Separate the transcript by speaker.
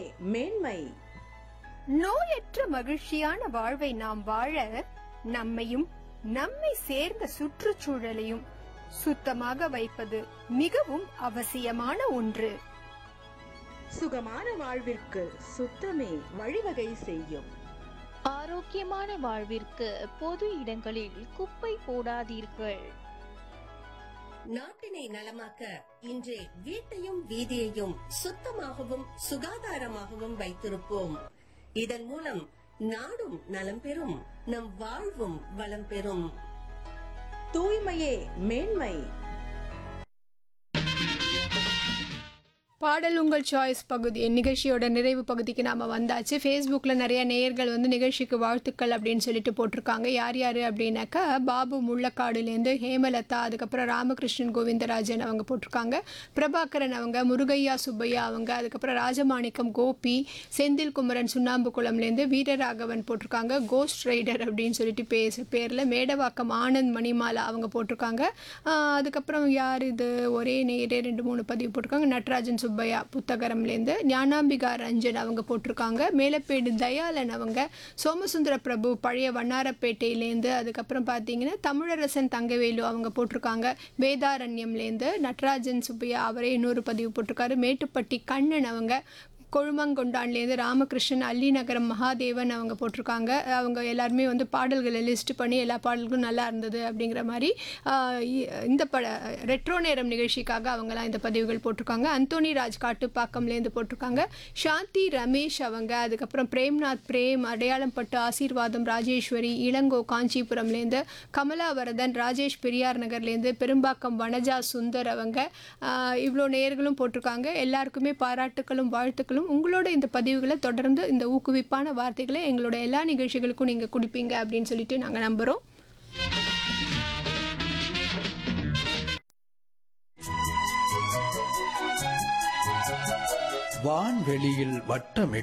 Speaker 1: மேன்மை
Speaker 2: நோயற்ற மகிழ்ச்சியான வாழ்வை நாம் வாழ நம்மையும் நம்மை சேர்ந்த சுற்றுச்சூழலையும் சுத்தமாக வைப்பது மிகவும் அவசியமான ஒன்று
Speaker 1: சுகமான வாழ்விற்கு சுத்தமே வழிவகை செய்யும்
Speaker 3: ஆரோக்கியமான வாழ்விற்கு பொது இடங்களில் குப்பை போடாதீர்கள்
Speaker 4: நாட்டினை நலமாக்க இன்றே வீட்டையும் வீதியையும் சுத்தமாகவும் சுகாதாரமாகவும் வைத்திருப்போம் இதன் மூலம் நாடும் நலம் பெறும் நம் வாழ்வும் வளம் பெறும்
Speaker 1: தூய்மையே மேன்மை
Speaker 2: பாடல் உங்கள் சாய்ஸ் பகுதி நிகழ்ச்சியோட நிறைவு பகுதிக்கு நாம வந்தாச்சு ஃபேஸ்புக்கில் நிறைய நேயர்கள் வந்து நிகழ்ச்சிக்கு வாழ்த்துக்கள் அப்படின்னு சொல்லிட்டு போட்டிருக்காங்க யார் யார் அப்படின்னாக்கா பாபு முள்ளக்காடுலேருந்து ஹேமலதா அதுக்கப்புறம் ராமகிருஷ்ணன் கோவிந்தராஜன் அவங்க போட்டிருக்காங்க பிரபாகரன் அவங்க முருகையா சுப்பையா அவங்க அதுக்கப்புறம் ராஜமாணிக்கம் கோபி செந்தில் குமரன் சுண்ணாம்பு குளம்லேருந்து வீரராகவன் போட்டிருக்காங்க கோஸ்ட் ரைடர் அப்படின்னு சொல்லிட்டு பேச பேரில் மேடவாக்கம் ஆனந்த் மணிமாலா அவங்க போட்டிருக்காங்க ஆஹ் அதுக்கப்புறம் யார் இது ஒரே நேரே ரெண்டு மூணு பதிவு போட்டிருக்காங்க நடராஜன் சுப்பையா புத்தகரம்லேருந்து ஞானாம்பிகா ரஞ்சன் அவங்க போட்டிருக்காங்க மேலப்பேடு தயாளன் அவங்க சோமசுந்தர பிரபு பழைய வண்ணாரப்பேட்டையிலேருந்து அதுக்கப்புறம் பார்த்தீங்கன்னா தமிழரசன் தங்கவேலு அவங்க போட்டிருக்காங்க வேதாரண்யம்லேருந்து நடராஜன் சுப்பையா அவரே இன்னொரு பதிவு போட்டிருக்காரு மேட்டுப்பட்டி கண்ணன் அவங்க கொழுமங்கொண்டான்லேருந்து ராமகிருஷ்ணன் அல்லிநகரம் மகாதேவன் அவங்க போட்டிருக்காங்க அவங்க எல்லாருமே வந்து பாடல்களை லிஸ்ட் பண்ணி எல்லா பாடல்களும் நல்லா இருந்தது அப்படிங்கிற மாதிரி ஆஹ் இ- இந்த பட ரெட்ரோ நேரம் நிகழ்ச்சிக்காக அவங்கலாம் இந்த பதிவுகள் போட்டிருக்காங்க அந்தோனி ராஜ் காட்டுப்பாக்கம்லேருந்து போட்டிருக்காங்க சாந்தி ரமேஷ் அவங்க அதுக்கப்புறம் பிரேம்நாத் பிரேம் அடையாளம் பட்டு ஆசீர்வாதம் ராஜேஸ்வரி இளங்கோ காஞ்சிபுரம்லேருந்து கமலாவரதன் ராஜேஷ் பெரியார் நகர்லேருந்து பெரும்பாக்கம் வனஜா சுந்தர் அவங்க ஆஹ் இவ்வளோ நேயர்களும் போட்டிருக்காங்க எல்லாருக்குமே பாராட்டுக்களும் வாழ்த்துக்களும் உங்களோட இந்த பதிவுகளை தொடர்ந்து இந்த ஊக்குவிப்பான வார்த்தைகளை எங்களோட எல்லா நிகழ்ச்சிகளுக்கும் நீங்கள் கொடுப்பீங்க அப்படின்னு சொல்லிட்டு நாங்கள் நம்புகிறோம்
Speaker 5: வான்வெளியில் வட்டமிட்டு